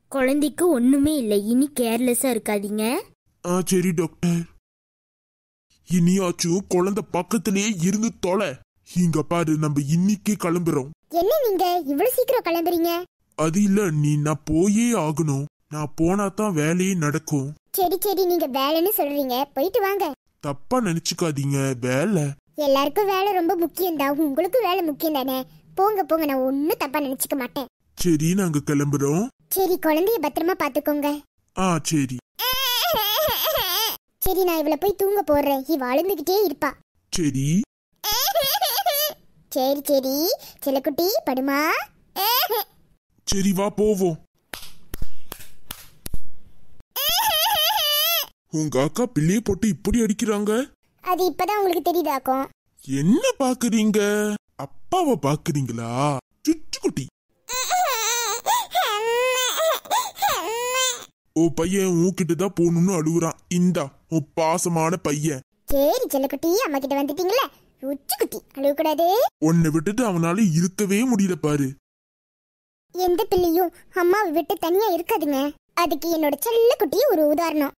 குழந்தைக்கு ஒண்ணுமே இல்லை இனி கேர்லெஸ்ஸா இருக்காதீங்க ஆ சரி டாக்டர் இனியாச்சும் குழந்தை பக்கத்திலேயே இருந்து தொலை இங்க பாரு நம்ம இன்னைக்கே கிளம்புறோம் என்ன நீங்க இவ்வளவு சீக்கிரம் கிளம்புறீங்க அது இல்ல நீ நான் போயே ஆகணும் நான் போனா தான் வேலையே நடக்கும் சரி சரி நீங்க வேலைன்னு சொல்றீங்க போயிட்டு வாங்க தப்பா நினைச்சுக்காதீங்க வேலை எல்லாருக்கும் வேலை ரொம்ப முக்கியம் தான் உங்களுக்கு வேலை முக்கியம் தானே போங்க போங்க நான் ஒன்னும் தப்பா நினைச்சுக்க மாட்டேன் சரி நாங்க கிளம்புறோம் சரி குழந்தைய பத்திரமா பாத்துக்கோங்க ஆ சரி சரி நான் இவளை போய் தூங்க போடுறேன் இவ அழுந்துகிட்டே இருப்பா சரி சரி சரி செல்லக்குட்டி படுமா சரி வா போவோம் உங்க அக்கா பிள்ளைய போட்டு இப்படி அடிக்கிறாங்க அது இப்பதான் உங்களுக்கு தெரியுதாக்கும் என்ன பாக்குறீங்க அப்பாவை பாக்குறீங்களா சுச்சுக்குட்டி ஓ பையன் உன்கிட்ட தான் போகணும்னு அழுகுறான் இந்தா உன் பாசமான பையன் சரி செல்லக்குட்டி அம்மா கிட்ட வந்துட்டீங்களே உச்சி குட்டி அழுவக்கூடாது உன்னை விட்டுட்டு அவனால இருக்கவே முடியல பாரு எந்த பிள்ளையும் அம்மாவை விட்டு தனியா இருக்காதுங்க அதுக்கு என்னோட செல்ல குட்டி ஒரு உதாரணம்